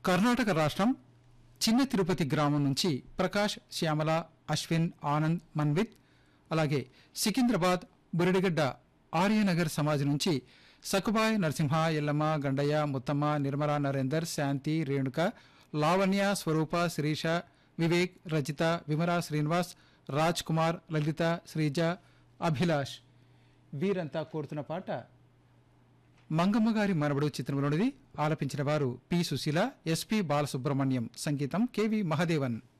కర్ణాటక రాష్ట్రం చిన్న తిరుపతి గ్రామం నుంచి ప్రకాష్ శ్యామల అశ్విన్ ఆనంద్ మన్విత్ అలాగే సికింద్రాబాద్ బురిడిగడ్డ ఆర్యనగర్ సమాజ్ నుంచి సకుబాయ్ నరసింహ ఎల్లమ్మ గండయ్య ముత్తమ్మ నిర్మల నరేందర్ శాంతి రేణుక లావణ్య స్వరూప శిరీష వివేక్ రజిత విమరా శ్రీనివాస్ రాజ్ కుమార్ లలిత శ్రీజ అభిలాష్ వీరంతా కోరుతున్న పాట మంగమ్మ గారి మనవడు చిత్రంలోనిది ఆలపించిన వారు పి సుశీల ఎస్పి బాలసుబ్రహ్మణ్యం సంగీతం కెవి మహదేవన్